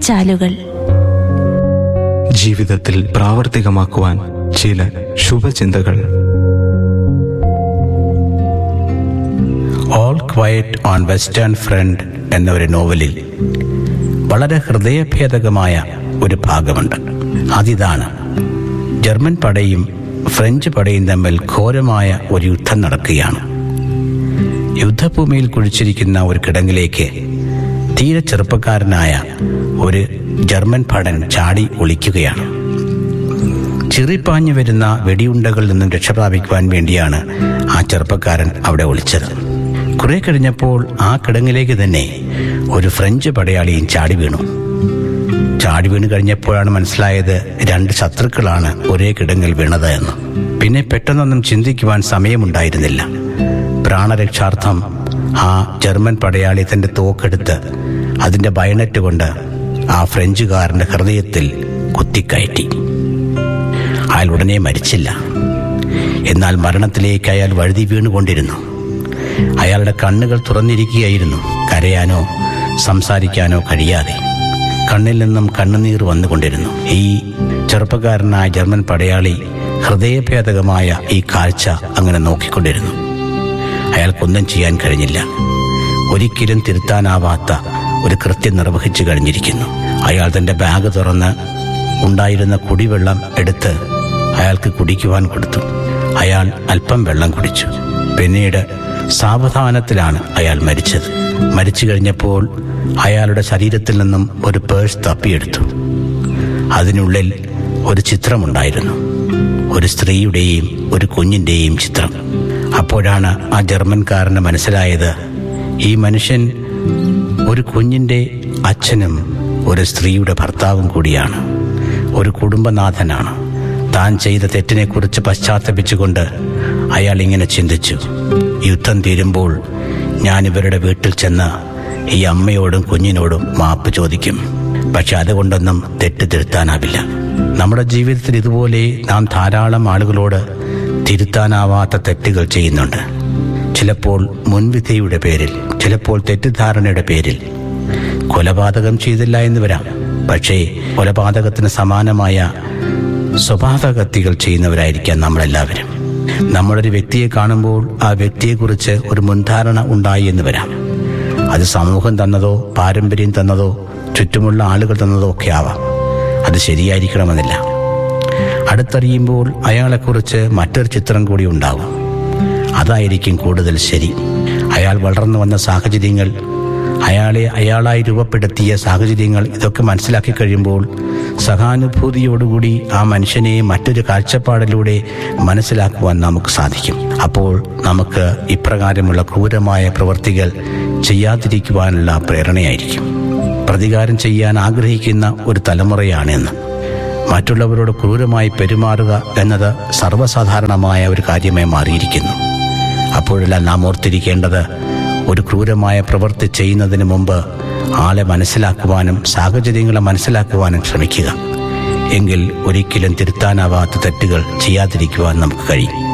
ചാലുകൾ ജീവിതത്തിൽ പ്രാവർത്തികമാക്കുവാൻ ചില ശുഭചിന്തകൾ all quiet on western front എന്ന ഒരു നോവലിൽ വളരെ ഹൃദയഭേദകമായ ഒരു ഭാഗമുണ്ട് അതിതാണ് ജർമ്മൻ പടയും ഫ്രഞ്ച് പടയും തമ്മിൽ ഘോരമായ ഒരു യുദ്ധം നടക്കുകയാണ് യുദ്ധഭൂമിയിൽ കുഴിച്ചിരിക്കുന്ന ഒരു കിടങ്ങിലേക്ക് തീരെ ചെറുപ്പക്കാരനായ ഒരു ജർമ്മൻ ഭടൻ ചാടി ഒളിക്കുകയാണ് ചിറിപ്പാഞ്ഞു വരുന്ന വെടിയുണ്ടകളിൽ നിന്നും രക്ഷപ്രാപിക്കുവാൻ വേണ്ടിയാണ് ആ ചെറുപ്പക്കാരൻ അവിടെ ഒളിച്ചത് കുറെ കഴിഞ്ഞപ്പോൾ ആ കിടങ്ങിലേക്ക് തന്നെ ഒരു ഫ്രഞ്ച് പടയാളിയും ചാടി വീണു ചാടി വീണ് കഴിഞ്ഞപ്പോഴാണ് മനസ്സിലായത് രണ്ട് ശത്രുക്കളാണ് ഒരേ കിടങ്ങിൽ വീണത് എന്ന് പിന്നെ പെട്ടെന്നൊന്നും ചിന്തിക്കുവാൻ സമയമുണ്ടായിരുന്നില്ല പ്രാണരക്ഷാർത്ഥം ആ ജർമ്മൻ പടയാളി തന്റെ തോക്കെടുത്ത് അതിന്റെ ബയണറ്റ് കൊണ്ട് ആ ഫ്രഞ്ചുകാരന്റെ ഹൃദയത്തിൽ കുത്തിക്കയറ്റി അയാൾ ഉടനെ മരിച്ചില്ല എന്നാൽ മരണത്തിലേക്ക് അയാൾ വഴുതി വീണുകൊണ്ടിരുന്നു അയാളുടെ കണ്ണുകൾ തുറന്നിരിക്കുകയായിരുന്നു കരയാനോ സംസാരിക്കാനോ കഴിയാതെ കണ്ണിൽ നിന്നും കണ്ണുനീർ വന്നുകൊണ്ടിരുന്നു ഈ ചെറുപ്പക്കാരനായ ജർമ്മൻ പടയാളി ഹൃദയഭേദകമായ ഈ കാഴ്ച അങ്ങനെ നോക്കിക്കൊണ്ടിരുന്നു അയാൾക്കൊന്നും ചെയ്യാൻ കഴിഞ്ഞില്ല ഒരിക്കലും തിരുത്താനാവാത്ത ഒരു കൃത്യം നിർവഹിച്ചു കഴിഞ്ഞിരിക്കുന്നു അയാൾ തന്റെ ബാഗ് തുറന്ന് ഉണ്ടായിരുന്ന കുടിവെള്ളം എടുത്ത് അയാൾക്ക് കുടിക്കുവാൻ കൊടുത്തു അയാൾ അല്പം വെള്ളം കുടിച്ചു പിന്നീട് സാവധാനത്തിലാണ് അയാൾ മരിച്ചത് മരിച്ചു കഴിഞ്ഞപ്പോൾ അയാളുടെ ശരീരത്തിൽ നിന്നും ഒരു പേഴ്സ് തപ്പിയെടുത്തു അതിനുള്ളിൽ ഒരു ചിത്രമുണ്ടായിരുന്നു ഒരു സ്ത്രീയുടെയും ഒരു കുഞ്ഞിൻ്റെയും ചിത്രം അപ്പോഴാണ് ആ ജർമ്മൻകാരന് മനസ്സിലായത് ഈ മനുഷ്യൻ ഒരു കുഞ്ഞിൻ്റെ അച്ഛനും ഒരു സ്ത്രീയുടെ ഭർത്താവും കൂടിയാണ് ഒരു കുടുംബനാഥനാണ് താൻ ചെയ്ത തെറ്റിനെക്കുറിച്ച് പശ്ചാത്തപിച്ചുകൊണ്ട് അയാൾ ഇങ്ങനെ ചിന്തിച്ചു യുദ്ധം തീരുമ്പോൾ ഞാൻ ഇവരുടെ വീട്ടിൽ ചെന്ന് ഈ അമ്മയോടും കുഞ്ഞിനോടും മാപ്പ് ചോദിക്കും പക്ഷെ അതുകൊണ്ടൊന്നും തെറ്റ് തിരുത്താനാവില്ല നമ്മുടെ ജീവിതത്തിൽ ഇതുപോലെ നാം ധാരാളം ആളുകളോട് തിരുത്താനാവാത്ത തെറ്റുകൾ ചെയ്യുന്നുണ്ട് ചിലപ്പോൾ മുൻവിധിയുടെ പേരിൽ ചിലപ്പോൾ തെറ്റിദ്ധാരണയുടെ പേരിൽ കൊലപാതകം ചെയ്തില്ല എന്ന് വരാം പക്ഷേ കൊലപാതകത്തിന് സമാനമായ സ്വഭാവകത്തികൾ ചെയ്യുന്നവരായിരിക്കാം നമ്മളെല്ലാവരും നമ്മളൊരു വ്യക്തിയെ കാണുമ്പോൾ ആ വ്യക്തിയെക്കുറിച്ച് ഒരു മുൻധാരണ ഉണ്ടായി എന്ന് വരാം അത് സമൂഹം തന്നതോ പാരമ്പര്യം തന്നതോ ചുറ്റുമുള്ള ആളുകൾ തന്നതോ ഒക്കെ ആവാം അത് ശരിയായിരിക്കണമെന്നില്ല അടുത്തറിയുമ്പോൾ അയാളെക്കുറിച്ച് മറ്റൊരു ചിത്രം കൂടി ഉണ്ടാവും അതായിരിക്കും കൂടുതൽ ശരി അയാൾ വളർന്നു വന്ന സാഹചര്യങ്ങൾ അയാളെ അയാളായി രൂപപ്പെടുത്തിയ സാഹചര്യങ്ങൾ ഇതൊക്കെ മനസ്സിലാക്കി കഴിയുമ്പോൾ സഹാനുഭൂതിയോടുകൂടി ആ മനുഷ്യനെ മറ്റൊരു കാഴ്ചപ്പാടിലൂടെ മനസ്സിലാക്കുവാൻ നമുക്ക് സാധിക്കും അപ്പോൾ നമുക്ക് ഇപ്രകാരമുള്ള ക്രൂരമായ പ്രവൃത്തികൾ ചെയ്യാതിരിക്കുവാനുള്ള പ്രേരണയായിരിക്കും പ്രതികാരം ചെയ്യാൻ ആഗ്രഹിക്കുന്ന ഒരു തലമുറയാണെന്ന് മറ്റുള്ളവരോട് ക്രൂരമായി പെരുമാറുക എന്നത് സർവ്വസാധാരണമായ ഒരു കാര്യമായി മാറിയിരിക്കുന്നു അപ്പോഴെല്ലാം നാം ഓർത്തിരിക്കേണ്ടത് ഒരു ക്രൂരമായ പ്രവൃത്തി ചെയ്യുന്നതിന് മുമ്പ് ആളെ മനസ്സിലാക്കുവാനും സാഹചര്യങ്ങളെ മനസ്സിലാക്കുവാനും ശ്രമിക്കുക എങ്കിൽ ഒരിക്കലും തിരുത്താനാവാത്ത തെറ്റുകൾ ചെയ്യാതിരിക്കുവാൻ നമുക്ക് കഴിയും